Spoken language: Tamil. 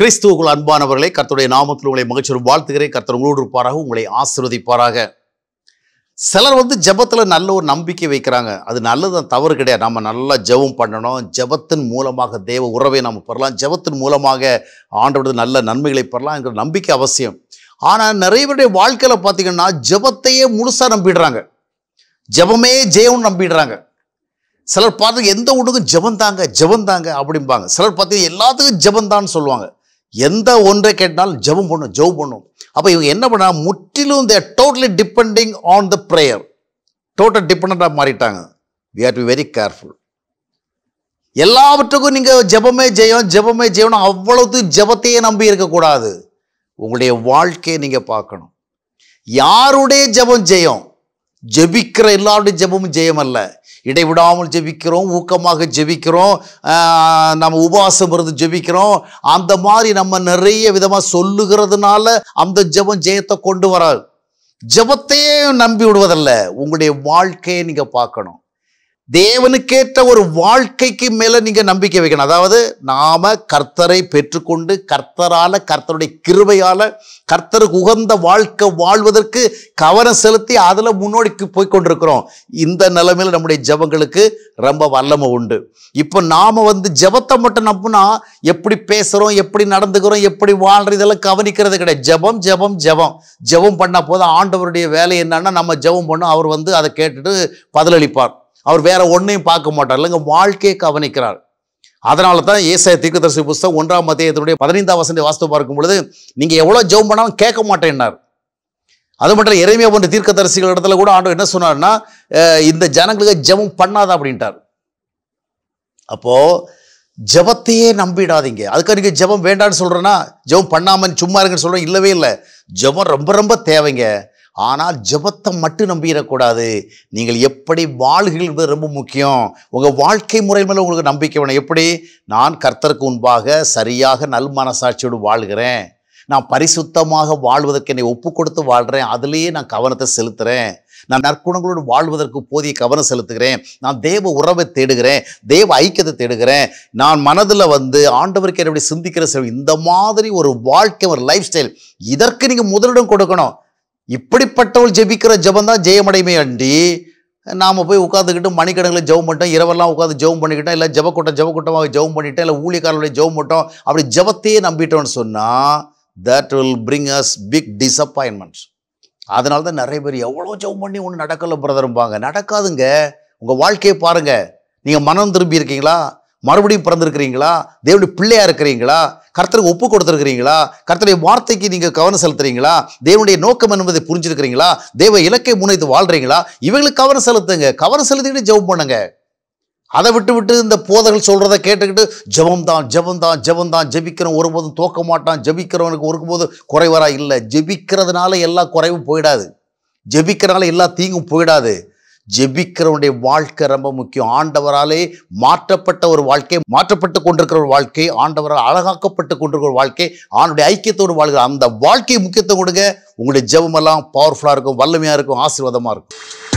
கிறிஸ்துவுக்குள் அன்பானவர்களே கர்த்தருடைய நாமத்தில் உங்களை மகிழ்ச்சியோடு வாழ்த்துகிறேன் கர்த்தர் உங்களோடு இருப்பாராக உங்களை ஆசீர்வதிப்பாராக சிலர் வந்து ஜெபத்தில் நல்ல ஒரு நம்பிக்கை வைக்கிறாங்க அது நல்லது தவறு கிடையாது நம்ம நல்லா ஜெபம் பண்ணணும் ஜெபத்தின் மூலமாக தேவ உறவை நம்ம பெறலாம் ஜெபத்தின் மூலமாக ஆண்டோட நல்ல நன்மைகளை பெறலாம் என்கிற நம்பிக்கை அவசியம் ஆனால் நிறைய பேருடைய வாழ்க்கையில் பார்த்தீங்கன்னா ஜெபத்தையே முழுசாக நம்பிடுறாங்க ஜெபமே ஜெயம்னு நம்பிடுறாங்க சிலர் பார்த்து எந்த ஒன்றுக்கும் ஜெபம் தாங்க ஜெபம் தாங்க அப்படிம்பாங்க சிலர் பார்த்தீங்கன்னா எல்லாத்துக்கும் ஜெபம் சொல்லுவாங்க எந்த ஒன்றை கேட்டாலும் ஜெபம் பண்ணும் ஜெபம் பண்ணும் அப்போ இவங்க என்ன பண்ணா முற்றிலும் they totally depending on the prayer total டிபெண்டாக மாறிட்டாங்க we are to very careful எல்லாவற்றுக்கும் நீங்கள் ஜெபமே ஜெயம் ஜெபமே ஜெயம்னு அவ்வளவு ஜெபத்தையே நம்பி இருக்கக்கூடாது உங்களுடைய வாழ்க்கையை நீங்கள் பார்க்கணும் யாருடைய ஜெபம் ஜெயம் ஜெபிக்கிற எல்லாருடைய ஜெபமும் ஜெயம் அல்ல இடைவிடாமல் ஜெபிக்கிறோம் ஊக்கமாக ஜெபிக்கிறோம் ஆஹ் நம்ம உபவாசம் இருந்து ஜெபிக்கிறோம் அந்த மாதிரி நம்ம நிறைய விதமாக சொல்லுகிறதுனால அந்த ஜெபம் ஜெயத்தை கொண்டு வராது ஜெபத்தையே நம்பி விடுவதல்ல உங்களுடைய வாழ்க்கையை நீங்க பார்க்கணும் தேவனுக்கேற்ற ஒரு வாழ்க்கைக்கு மேல நீங்க நம்பிக்கை வைக்கணும் அதாவது நாம கர்த்தரை பெற்றுக்கொண்டு கர்த்தரால கர்த்தருடைய கிருபையால கர்த்தருக்கு உகந்த வாழ்க்கை வாழ்வதற்கு கவனம் செலுத்தி அதுல முன்னோடிக்கு போய் கொண்டிருக்கிறோம் இந்த நிலைமையில நம்முடைய ஜெபங்களுக்கு ரொம்ப வல்லமை உண்டு இப்போ நாம வந்து ஜெபத்தை மட்டும் நம்பினா எப்படி பேசுறோம் எப்படி நடந்துக்கிறோம் எப்படி வாழ்றது இதெல்லாம் கவனிக்கிறது கிடையாது ஜெபம் ஜெபம் ஜெபம் ஜெபம் பண்ண போதும் ஆண்டவருடைய வேலை என்னன்னா நம்ம ஜெபம் பண்ணோம் அவர் வந்து அதை கேட்டுட்டு பதிலளிப்பார் அவர் வேற ஒன்றையும் பார்க்க மாட்டார் இல்லைங்க வாழ்க்கையை கவனிக்கிறார் அதனால தான் ஏசாய தீர்க்கதரிசி புஸ்தகம் ஒன்றாம் மத்தியத்தினுடைய பதினைந்தாம் வசந்தை வாஸ்து பார்க்கும் பொழுது நீங்கள் எவ்வளோ ஜெபம் பண்ணாலும் கேட்க மாட்டேன்னார் அது மட்டும் இல்லை இறைமையா போன்ற தீர்க்கதரிசிகள் இடத்துல கூட ஆண்டவர் என்ன சொன்னார்னா அஹ் இந்த ஜனங்களுக்கு ஜெபம் பண்ணாத அப்படின்ட்டார் அப்போ ஜெபத்தையே நம்பிடாதீங்க அதுக்கு நீங்கள் ஜெபம் வேண்டான்னு சொல்கிறேன்னா ஜெபம் பண்ணாமல் சும்மா இருங்கன்னு சொல்கிறேன் இல்லவே இல்லை ஜெபம் ரொம்ப ரொம்ப தேவைங்க ஆனால் ஜெபத்தை மட்டும் நம்பிடக்கூடாது நீங்கள் எப்படி வாழ்கிறீர்கள் என்பது ரொம்ப முக்கியம் உங்கள் வாழ்க்கை முறை மேலே உங்களுக்கு நம்பிக்கை வேணும் எப்படி நான் கர்த்தருக்கு முன்பாக சரியாக நல் மனசாட்சியோடு வாழ்கிறேன் நான் பரிசுத்தமாக வாழ்வதற்கு என்னை ஒப்பு கொடுத்து வாழ்கிறேன் அதுலேயே நான் கவனத்தை செலுத்துகிறேன் நான் நற்குணங்களோடு வாழ்வதற்கு போதிய கவனம் செலுத்துகிறேன் நான் தேவ உறவை தேடுகிறேன் தேவ ஐக்கியத்தை தேடுகிறேன் நான் மனதில் வந்து ஆண்டவருக்கு என்னுடைய சிந்திக்கிற செல்வம் இந்த மாதிரி ஒரு வாழ்க்கை ஒரு லைஃப் ஸ்டைல் இதற்கு நீங்கள் முதலிடம் கொடுக்கணும் இப்படிப்பட்டவள் ஜெபிக்கிற ஜெபம் தான் ஜெயமடைமை அண்டி நாம் போய் உட்காந்துக்கிட்டு மணிக்கணக்கில் ஜெபம் பண்ணிட்டோம் இரவெல்லாம் உட்காந்து ஜெபம் பண்ணிக்கிட்டோம் இல்லை ஜெபக்கூட்டம் ஜெபக்கூட்டமாக ஜெபம் பண்ணிட்டோம் இல்லை ஊழியக்காரர்களுடைய ஜெபம் பண்ணிட்டோம் அப்படி ஜெபத்தையே நம்பிட்டோம்னு சொன்னால் that will bring us big disappointments அதனால தான் நிறைய பேர் எவ்வளோ ஜெபம் பண்ணி ஒன்றும் நடக்கல பிரதரும்பாங்க நடக்காதுங்க உங்கள் வாழ்க்கையை பாருங்கள் நீங்கள் மனம் திரும்பி இருக்கீங்களா மறுபடியும் பிறந்திருக்கிறீங்களா தேவனுடைய பிள்ளையா இருக்கிறீங்களா கர்த்தருக்கு ஒப்பு கொடுத்துருக்கிறீங்களா கர்த்தருடைய வார்த்தைக்கு நீங்கள் கவனம் செலுத்துறீங்களா தேவனுடைய நோக்கம் என்பதை புரிஞ்சிருக்கிறீங்களா தேவ இலக்கை முன்வைத்து வாழ்றீங்களா இவங்களுக்கு கவனம் செலுத்துங்க கவனம் செலுத்திக்கிட்டு ஜெபம் பண்ணுங்க அதை விட்டு விட்டு இந்த போதர்கள் சொல்கிறத கேட்டுக்கிட்டு ஜெபம் தான் ஜெபம் தான் ஜெபம் தான் ஜெபிக்கிறோம் ஒருபோதும் தோக்க மாட்டான் ஜெபிக்கிறவனுக்கு ஒருபோதும் குறைவரா இல்லை ஜெபிக்கிறதுனால எல்லா குறைவும் போயிடாது ஜெபிக்கிறனால எல்லா தீங்கும் போயிடாது ஜெபிக்கிறவனுடைய வாழ்க்கை ரொம்ப முக்கியம் ஆண்டவராலே மாற்றப்பட்ட ஒரு வாழ்க்கை மாற்றப்பட்டு கொண்டிருக்கிற ஒரு வாழ்க்கை ஆண்டவரால் அழகாக்கப்பட்டு கொண்டிருக்கிற ஒரு வாழ்க்கை ஆணுடைய ஐக்கியத்தோடு வாழ்கிற அந்த வாழ்க்கை முக்கியத்துவம் கொடுங்க உங்களுடைய ஜெபமெல்லாம் பவர்ஃபுல்லாக இருக்கும் வல்லமையாக இருக்கும் ஆசீர்வாதமாக இருக்கும்